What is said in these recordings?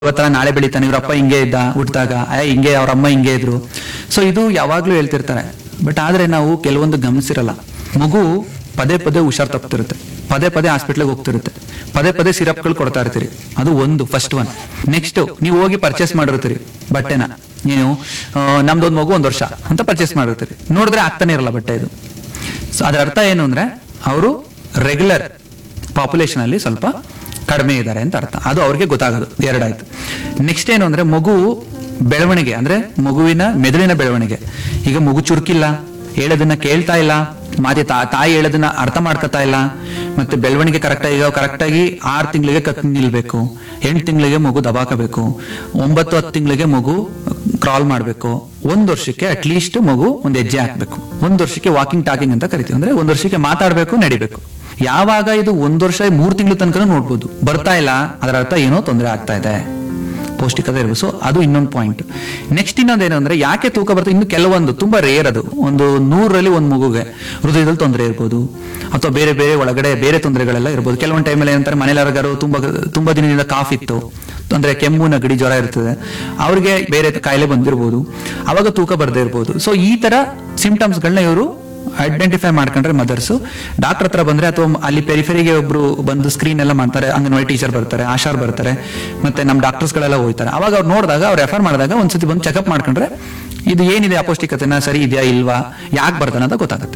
ಇವತ್ತ ನಾಳೆ ಬೆಳಿತಾನೆ ಇವ್ರ ಅಪ್ಪ ಹಿಂಗೆ ಇದ್ದ ಹುಟ್ಟಿದಾಗ ಹಿಂಗೆ ಅವ್ರ ಅಮ್ಮ ಹಿಂಗೆ ಇದ್ರು ಸೊ ಇದು ಯಾವಾಗ್ಲೂ ಹೇಳ್ತಿರ್ತಾರೆ ಬಟ್ ಆದ್ರೆ ನಾವು ಕೆಲವೊಂದು ಗಮನಿಸಿರಲ್ಲ ಮಗು ಪದೇ ಪದೇ ಹುಷಾರ್ ತಪ್ತಿರುತ್ತೆ ಪದೇ ಪದೇ ಹಾಸ್ಪಿಟ್ಲಿಗೆ ಹೋಗ್ತಿರುತ್ತೆ ಪದೇ ಪದೇ ಸಿರಪ್ಗಳು ಕೊಡ್ತಾ ಇರ್ತೀರಿ ಅದು ಒಂದು ಫಸ್ಟ್ ಒನ್ ನೆಕ್ಸ್ಟ್ ನೀವು ಹೋಗಿ ಪರ್ಚೇಸ್ ಮಾಡಿರ್ತೀರಿ ಬಟ್ಟೆನ ನೀವು ಆ, ನಮ್ದೊಂದು ಮಗು ಒಂದು ವರ್ಷ ಅಂತ ಪರ್ಚೇಸ್ ಮಾಡಿರ್ತೀರಿ ನೋಡಿದ್ರೆ ಆಗ್ತಾನೆ ಇರಲ್ಲ ಬಟ್ಟೆ ಇದು ಸೊ ಅದರ ಅರ್ಥ ಏನು ಅಂದ್ರೆ ಅವರು ರೆಗ್ಯುಲರ್ ಪಾಪ್ಯುಲೇಷನ್ ಅಲ್ಲಿ ಸ್ವಲ್ಪ ಕಡಿಮೆ ಇದ್ದಾರೆ ಅಂತ ಅರ್ಥ ಅದು ಅವ್ರಿಗೆ ಗೊತ್ತಾಗೋದು ಎರಡಾಯ್ತು ನೆಕ್ಸ್ಟ್ ಏನು ಅಂದ್ರೆ ಮಗು ಬೆಳವಣಿಗೆ ಅಂದ್ರೆ ಮಗುವಿನ ಮೆದುಳಿನ ಬೆಳವಣಿಗೆ ಈಗ ಮಗು ಚುರುಕಿಲ್ಲ ಹೇಳೋದನ್ನ ಕೇಳ್ತಾ ಇಲ್ಲ ಮಾತೆ ತಾ- ತಾಯಿ ಹೇಳೋದನ್ನ ಅರ್ಥ ಮಾಡ್ಕೊತಾ ಇಲ್ಲ ಮತ್ತೆ ಬೆಳವಣಿಗೆ ಕರೆಕ್ಟ್ ಈಗ ಕರೆಕ್ಟ್ ಆಗಿ ಆರು ತಿಂಗಳಿಗೆ ಕತ್ ನಿಲ್ಬೇಕು ಎಂಟು ತಿಂಗಳಿಗೆ ಮಗು ದಬಾಕಬೇಕು ಒಂಬತ್ತು ಹತ್ತು ತಿಂಗಳಿಗೆ ಮಗು ಕ್ರಾಲ್ ಮಾಡಬೇಕು ಒಂದ್ ವರ್ಷಕ್ಕೆ ಅಟ್ಲೀಸ್ಟ್ ಮಗು ಒಂದ್ ಹೆಜ್ಜೆ ಹಾಕ್ಬೇಕು ಒಂದ್ ವರ್ಷಕ್ಕೆ ವಾಕಿಂಗ್ ಟಾಕಿಂಗ್ ಅಂತ ಕರಿತೀವಿ ಅಂದ್ರೆ ಒಂದ್ ವರ್ಷಕ್ಕೆ ಮಾತಾಡ್ಬೇಕು ನಡಿಬೇಕು ಯಾವಾಗ ಇದು ಒಂದ್ ವರ್ಷ ಮೂರ್ ತಿಂಗಳು ತನಕ ನೋಡ್ಬೋದು ಬರ್ತಾ ಇಲ್ಲ ಅದರ ಅರ್ಥ ಏನೋ ತೊಂದರೆ ಆಗ್ತಾ ಇದೆ ಪೌಷ್ಟಿಕತೆ ಇರಬೇಕು ಸೊ ಅದು ಇನ್ನೊಂದು ಪಾಯಿಂಟ್ ನೆಕ್ಸ್ಟ್ ಇನ್ನೊಂದು ಏನು ಅಂದ್ರೆ ಯಾಕೆ ತೂಕ ಬರ್ತದೆ ಇನ್ನು ಕೆಲವೊಂದು ತುಂಬಾ ರೇರ್ ಅದು ಒಂದು ನೂರರಲ್ಲಿ ಒಂದು ಮಗುಗೆ ಹೃದಯದಲ್ಲಿ ತೊಂದರೆ ಇರ್ಬೋದು ಅಥವಾ ಬೇರೆ ಬೇರೆ ಒಳಗಡೆ ಬೇರೆ ತೊಂದರೆಗಳೆಲ್ಲ ಇರ್ಬೋದು ಕೆಲವೊಂದು ಟೈಮಲ್ಲಿ ಏನಂತಾರೆ ಮನೇಲಿ ಯಾರಿಗಾರು ತುಂಬಾ ತುಂಬಾ ದಿನದಿಂದ ಕಾಫ್ ಇತ್ತು ಅಂದ್ರೆ ಕೆಮ್ಮು ನಗಡಿ ಜ್ವರ ಇರ್ತದೆ ಅವ್ರಿಗೆ ಬೇರೆ ಕಾಯಿಲೆ ಬಂದಿರ್ಬೋದು ಅವಾಗ ತೂಕ ಬರ್ದೇ ಇರ್ಬೋದು ಸೊ ಈ ತರ ಸಿಂಪ್ಟಮ್ಸ್ಗಳನ್ನ ಇವರು ಐಡೆಂಟಿಫೈ ಮಾಡ್ಕೊಂಡ್ರೆ ಮದರ್ಸ್ ಡಾಕ್ಟರ್ ಹತ್ರ ಬಂದ್ರೆ ಅಥವಾ ಅಲ್ಲಿ ಪೆರಿಫೆರಿಗೆ ಒಬ್ರು ಬಂದು ಸ್ಕ್ರೀನ್ ಎಲ್ಲ ಮಾಡ್ತಾರೆ ಅಂಗನವಾಡಿ ಟೀಚರ್ ಬರ್ತಾರೆ ಆಶಾರ್ ಬರ್ತಾರೆ ಮತ್ತೆ ನಮ್ಮ ಡಾಕ್ಟರ್ಸ್ ಗಳೆಲ್ಲ ಹೋಗ್ತಾರೆ ಅವಾಗ ಅವ್ರು ನೋಡಿದಾಗ ಅವ್ರು ರೆಫರ್ ಮಾಡಿದಾಗ ಒಂದ್ಸತಿ ಬಂದು ಚೆಕಪ್ ಮಾಡ್ಕೊಂಡ್ರೆ ಇದು ಏನಿದೆ ಅಪೌಷ್ಟಿಕತೆನ ಸರಿ ಇದೆಯಾ ಇಲ್ವಾ ಯಾಕೆ ಬರ್ತಾನೆ ಅಂತ ಗೊತ್ತಾಗುತ್ತೆ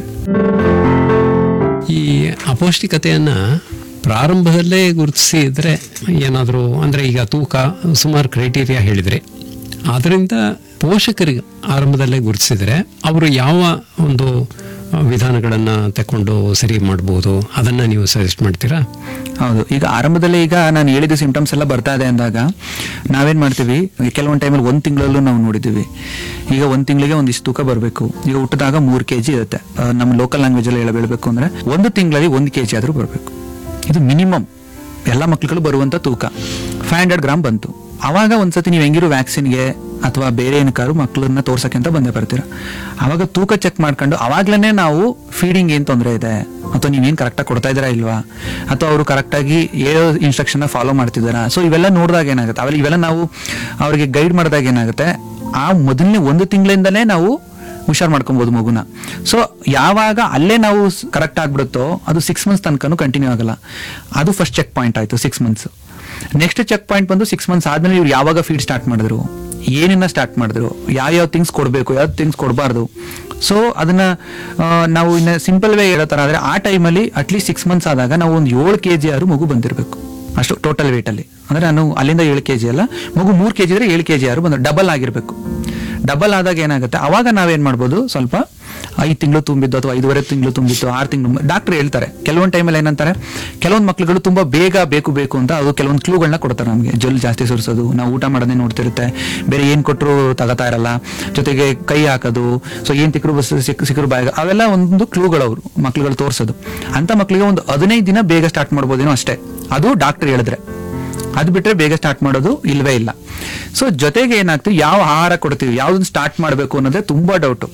ಈ ಅಪೌಷ್ಟಿಕತೆಯನ್ನ ಪ್ರಾರಂಭದಲ್ಲೇ ಗುರುತಿಸಿದ್ರೆ ಏನಾದರೂ ಅಂದ್ರೆ ಈಗ ತೂಕ ಸುಮಾರು ಕ್ರೈಟೀರಿಯಾ ಹೇಳಿದ್ರೆ ಆದ್ರಿಂದ ಪೋಷಕರಿಗೆ ಆರಂಭದಲ್ಲೇ ಗುರುತಿಸಿದ್ರೆ ಅವರು ಯಾವ ಒಂದು ವಿಧಾನಗಳನ್ನ ತಕೊಂಡು ಸರಿ ಮಾಡ್ಬೋದು ಅದನ್ನ ನೀವು ಸಜೆಸ್ಟ್ ಮಾಡ್ತೀರಾ ಹೌದು ಈಗ ಆರಂಭದಲ್ಲಿ ಈಗ ನಾನು ಹೇಳಿದ ಸಿಂಪ್ಟಮ್ಸ್ ಎಲ್ಲ ಬರ್ತಾ ಇದೆ ಅಂದಾಗ ನಾವೇನ್ ಮಾಡ್ತೀವಿ ಕೆಲವೊಂದು ಟೈಮಲ್ಲಿ ಒಂದ್ ತಿಂಗಳಲ್ಲೂ ನಾವು ನೋಡಿದ್ದೀವಿ ಈಗ ಒಂದ್ ತಿಂಗಳಿಗೆ ಒಂದಿಷ್ಟು ತೂಕ ಬರಬೇಕು ಈಗ ಹುಟ್ಟಿದಾಗ ಮೂರ್ ಕೆಜಿ ಇರುತ್ತೆ ಆ, ನಮ್ಮ ಲೋಕಲ್ ಲ್ಯಾಂಗ್ವೇಜ್ ಅಲ್ಲಿ ಹೇಳಬೇಕು ಅಂದ್ರೆ ಒಂದು ತಿಂಗಳಲ್ಲಿ ಒಂದು ಕೆಜಿ ಆದ್ರೂ ಬರಬೇಕು ಇದು ಮಿನಿಮಮ್ ಎಲ್ಲ ಮಕ್ಳುಗಳು ಬರುವಂತ ತೂಕ ಫೈವ್ ಹಂಡ್ರೆಡ್ ಗ್ರಾಮ್ ಬಂತು ಅವಾಗ ಒಂದ್ಸತಿ ನೀವು ಹೆಂಗಿರೋ ವ್ಯಾಕ್ಸಿನ್ಗೆ ಅಥವಾ ಬೇರೆ ಏನಕ್ಕಾದ್ರು ಮಕ್ಕಳನ್ನ ತೋರ್ಸಕ್ಕೆ ಅಂತ ಬಂದೇ ಬರ್ತೀರಾ ಅವಾಗ ತೂಕ ಚೆಕ್ ಮಾಡ್ಕೊಂಡು ಅವಾಗ್ಲೇ ನಾವು ಫೀಡಿಂಗ್ ಏನ್ ತೊಂದರೆ ಇದೆ ಅಥವಾ ನೀವೇನ್ ಕರೆಕ್ಟಾಗಿ ಕೊಡ್ತಾ ಇದ್ದೀರಾ ಇಲ್ವಾ ಅಥವಾ ಅವರು ಕರೆಕ್ಟಾಗಿ ಹೇಳೋ ಇನ್ಸ್ಟ್ರಕ್ಷನ್ ಫಾಲೋ ಮಾಡ್ತಿದ್ದಾರಾ ಸೊ ಇವೆಲ್ಲ ನೋಡಿದಾಗ ಏನಾಗುತ್ತೆ ಅವೆಲ್ಲ ಇವೆಲ್ಲ ನಾವು ಅವ್ರಿಗೆ ಗೈಡ್ ಮಾಡಿದಾಗ ಏನಾಗುತ್ತೆ ಆ ಮೊದಲನೇ ಒಂದು ತಿಂಗಳಿಂದಲೇ ನಾವು ಹುಷಾರ್ ಮಾಡ್ಕೊಬಹುದು ಮಗುನ ಸೊ ಯಾವಾಗ ಅಲ್ಲೇ ನಾವು ಕರೆಕ್ಟ್ ಆಗ್ಬಿಡುತ್ತೋ ಅದು ಸಿಕ್ಸ್ ಮಂತ್ಸ್ ತನಕನೂ ಕಂಟಿನ್ಯೂ ಆಗಲ್ಲ ಅದು ಫಸ್ಟ್ ಚೆಕ್ ಪಾಯಿಂಟ್ ಆಯ್ತು six months next check point ಬಂದು ಸಿಕ್ಸ್ ಮಂತ್ಸ್ ಆದ್ಮೇಲೆ ಇವ್ರು ಯಾವಾಗ ಫೀಡ್ ಸ್ಟಾರ್ಟ್ ಮಾಡಿದ್ರು ಏನಿನ್ನ ಸ್ಟಾರ್ಟ್ ಮಾಡಿದ್ರು ಯಾವ ಯಾವ ಥಿಂಗ್ಸ್ ಕೊಡಬೇಕು ಯಾವ ಥಿಂಗ್ಸ್ ಕೊಡಬಾರ್ದು ಸೊ ಅದನ್ನ ಆ, ನಾವು ಇನ್ನ ಸಿಂಪಲ್ ವೇ ಹೇಳೋ ತರ ಆದ್ರೆ ಆ ಟೈಮಲ್ಲಿ ಅಟ್ಲೀಸ್ಟ್ ಸಿಕ್ಸ್ ಮಂತ್ಸ್ ಆದಾಗ ನಾವು ಒಂದು ಏಳು ಕೆ ಜಿ ಆರು ಮಗು ಬಂದಿರಬೇಕು ಅಷ್ಟು ಟೋಟಲ್ ವೇಟ್ ಅಲ್ಲಿ ಅಂದ್ರೆ ನಾನು ಅಲ್ಲಿಂದ ಏಳು ಕೆ ಜಿ ಅಲ್ಲ ಮಗು ಮೂರು ಕೆ ಜಿ ಇದ್ರೆ ಏಳು ಕೆ ಜಿ ಆರು ಬಂದ ಡಬಲ್ ಆಗಿರ್ಬೇಕು ಡಬಲ್ ಆದಾಗ ಏನಾಗುತ್ತೆ ಅವಾಗ ನಾವೇನ್ ಮಾಡ್ಬೋದು ಸ್ವಲ್ಪ ಐದು ತಿಂಗಳು ತುಂಬಿದ್ದು ಅಥವಾ ಐದುವರೆ ತಿಂಗಳು ತುಂಬಿತ್ತು ಆರು ತಿಂಗಳು ಡಾಕ್ಟರ್ ಹೇಳ್ತಾರೆ ಕೆಲವೊಂದು ಟೈಮಲ್ಲಿ ಏನಂತಾರೆ ಕೆಲವೊಂದು ಮಕ್ಳುಗಳು ತುಂಬಾ ಬೇಗ ಬೇಕು ಬೇಕು ಅಂತ ಅದು ಕೆಲವೊಂದು ಕ್ಲೂಗಳನ್ನ ಕೊಡ್ತಾರೆ ನಮಗೆ ಜೊಲ್ ಜಾಸ್ತಿ ಸುರಿಸೋದು ನಾವು ಊಟ ಮಾಡೋದೇ ನೋಡ್ತಿರುತ್ತೆ ಬೇರೆ ಏನ್ ಕೊಟ್ಟರು ತಗೋತಾ ಇರಲ್ಲ ಜೊತೆಗೆ ಕೈ ಹಾಕೋದು ಸೊ ಏನ್ ತಿಕ್ಕರು ಬಸ್ ಸಿಕ್ ಸಿಕ್ಕರು ಬಾಯಿಗೆ ಅವೆಲ್ಲ ಒಂದು ಕ್ಲೂಗಳು ಅವರು ಮಕ್ಳುಗಳು ತೋರಿಸೋದು ಅಂತ ಮಕ್ಳಿಗೆ ಒಂದು ಹದಿನೈದು ದಿನ ಬೇಗ ಸ್ಟಾರ್ಟ್ ಮಾಡ್ಬೋದೇನೋ ಅಷ್ಟೇ ಅದು ಡಾಕ್ಟರ್ ಹೇಳಿದ್ರೆ ಅದು ಬಿಟ್ರೆ ಬೇಗ ಸ್ಟಾರ್ಟ್ ಮಾಡೋದು ಇಲ್ವೇ ಇಲ್ಲ ಸೊ ಜೊತೆಗೆ ಏನಾಗ್ತದೆ ಯಾವ ಆಹಾರ ಕೊಡ್ತೀವಿ ಯಾವ್ದನ್ನ ಸ್ಟಾರ್ಟ್ ಮಾಡಬೇಕು ಅನ್ನೋದೇ ತುಂಬಾ ಡೌಟು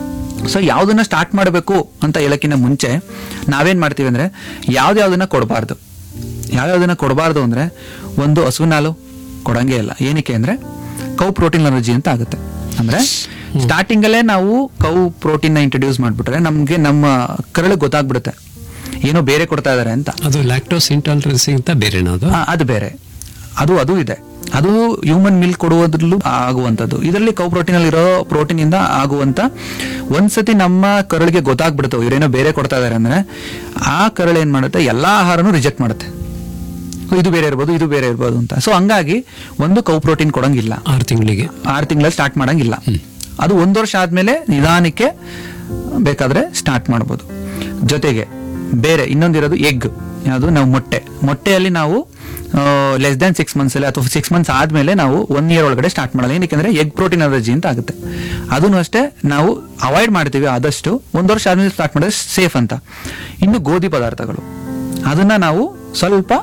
ಸೊ ಯಾವ್ದನ್ನ ಸ್ಟಾರ್ಟ್ ಮಾಡಬೇಕು ಅಂತ ಹೇಳಕ್ಕಿಂತ ಮುಂಚೆ ನಾವೇನ್ ಮಾಡ್ತೀವಿ ಅಂದ್ರೆ ಯಾವ್ದ್ಯಾವ್ದನ್ನ ಕೊಡಬಾರ್ದು ಯಾವ್ಯಾವ್ದನ್ನ ಕೊಡಬಾರ್ದು ಅಂದ್ರೆ ಒಂದು ಹಸುವಿನ ಹಾಲು ಕೊಡಂಗೇ ಇಲ್ಲ ಏನಕ್ಕೆ ಅಂದ್ರೆ ಕೌ ಪ್ರೋಟೀನ್ ಅಲರ್ಜಿ ಅಂತ ಆಗುತ್ತೆ ಅಂದ್ರೆ ಸ್ಟಾರ್ಟಿಂಗ್ ಅಲ್ಲೇ ನಾವು ಕೌ ಪ್ರೋಟೀನ್ ನ ಇಂಟ್ರೊಡ್ಯೂಸ್ ಮಾಡ್ಬಿಟ್ರೆ ನಮ್ಗೆ ನಮ್ಮ ಕರಳು ಗೊತ್ತಾಗ್ಬಿಡುತ್ತೆ ಏನೋ ಬೇರೆ ಕೊಡ್ತಾ ಇದಾರೆ ಅಂತ ಅದು ಲ್ಯಾಕ್ಟೋಸ್ ಇಂಟಾಲರೆನ್ಸಿ ಅಂತ ಬೇರೆನಾ ಅದು ಆ, ಅದು ಬೇರೆ ಅದು ಅದು ಇದೆ ಅದು ಹ್ಯೂಮನ್ ಮಿಲ್ಕ್ ಕೊಡುವುದ್ರಲ್ಲೂ ಆಗುವಂತದ್ದು ಇದರಲ್ಲಿ ಕೌ ಪ್ರೋಟೀನ್ ಅಲ್ಲಿ ಇರೋ ಪ್ರೋಟೀನ್ ಇಂದ ಆಗುವಂತ ಒಂದ್ಸತಿ ನಮ್ಮ ಕರಳಿಗೆ ಗೊತ್ತಾಗ್ಬಿಡುತ್ತೆ ಇವರೇನೋ ಬೇರೆ ಕೊಡ್ತಾ ಇದಾರೆ ಅಂದ್ರೆ ಆ ಕರಳು ಏನ್ ಮಾಡುತ್ತೆ ಎಲ್ಲಾ ಆಹಾರನು ರಿಜೆಕ್ಟ್ ಮಾಡುತ್ತೆ So ಇದು ಬೇರೆ ಇರ್ಬೋದು ಇದು ಬೇರೆ ಇರ್ಬೋದು ಅಂತ ಸೊ ಹಂಗಾಗಿ ಒಂದು ಕೌ ಪ್ರೋಟೀನ್ ಕೊಡಂಗಿಲ್ಲ ಆರು ತಿಂಗಳಿಗೆ ಆರು ತಿಂಗಳಲ್ಲಿ ಸ್ಟಾರ್ಟ್ ಮಾಡಂಗಿಲ್ಲ ಅದು ಒಂದು ವರ್ಷ ಆದ್ಮೇಲೆ ನಿಧಾನಕ್ಕೆ ಬೇಕಾದ್ರೆ ಸ್ಟಾರ್ಟ್ ಮಾಡ್ಬೋದು ಜೊತೆಗೆ ಬೇರೆ ಇನ್ನೊಂದಿರೋದು ಎಗ್ ಯಾವುದು ನಾವು ಮೊಟ್ಟೆ ಮೊಟ್ಟೆಯಲ್ಲಿ ನಾವು ಲೆಸ್ ದನ್ ಸಿಕ್ಸ್ ಮಂತ್ಸ್ ಅಲ್ಲಿ ಅಥವಾ ಸಿಕ್ಸ್ ಮಂತ್ಸ್ ಆದ್ಮೇಲೆ ನಾವು ಒನ್ ಇಯರ್ ಒಳಗಡೆ ಸ್ಟಾರ್ಟ್ ಮಾಡಲ್ಲ ಏನಕ್ಕೆ ಎಗ್ ಪ್ರೋಟೀನ್ ಅಲರ್ಜಿ ಅಂತ ಆಗುತ್ತೆ ಅದನ್ನು ಅಷ್ಟೇ ನಾವು ಅವಾಯ್ಡ್ ಮಾಡ್ತೀವಿ ಆದಷ್ಟು ಒಂದು ವರ್ಷ ಆದ್ಮೇಲೆ ಸ್ಟಾರ್ಟ್ ಮಾಡಿದ್ರೆ ಸೇಫ್ ಅಂತ ಇನ್ನು ಗೋಧಿ ಪದಾರ್ಥಗಳು ಅದನ್ನ ನಾವು ಸ್ವಲ್ಪ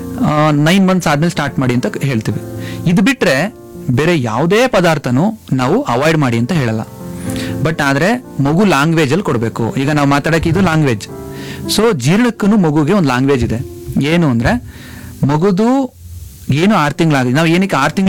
ನೈನ್ ಮಂತ್ಸ್ ಆದ್ಮೇಲೆ ಸ್ಟಾರ್ಟ್ ಮಾಡಿ ಅಂತ ಹೇಳ್ತೀವಿ ಇದು ಬಿಟ್ರೆ ಬೇರೆ ಯಾವುದೇ ಪದಾರ್ಥನೂ ನಾವು ಅವಾಯ್ಡ್ ಮಾಡಿ ಅಂತ ಹೇಳಲ್ಲ ಬಟ್ ಆದ್ರೆ ಮಗು ಲ್ಯಾಂಗ್ವೇಜ್ ಅಲ್ಲಿ ಕೊಡಬೇಕು ಈಗ ನಾವು ಮಾತಾಡಕ್ಕೆ ಇದು ಲ್ಯಾಂಗ್ವೇಜ್ ಸೊ ಜೀರ್ಣಕ್ಕೂ ಮಗುಗೆ ಒಂದು ಲ್ಯಾಂಗ್ವೇಜ್ ಇದೆ ಏನು ಅಂದ್ರೆ ಮಗುದು ಏನು ಆರು ತಿಂಗಳಾಗಿದೆ ನಾವು ಏನಕ್ಕೆ ಆರು ತಿಂಗಳು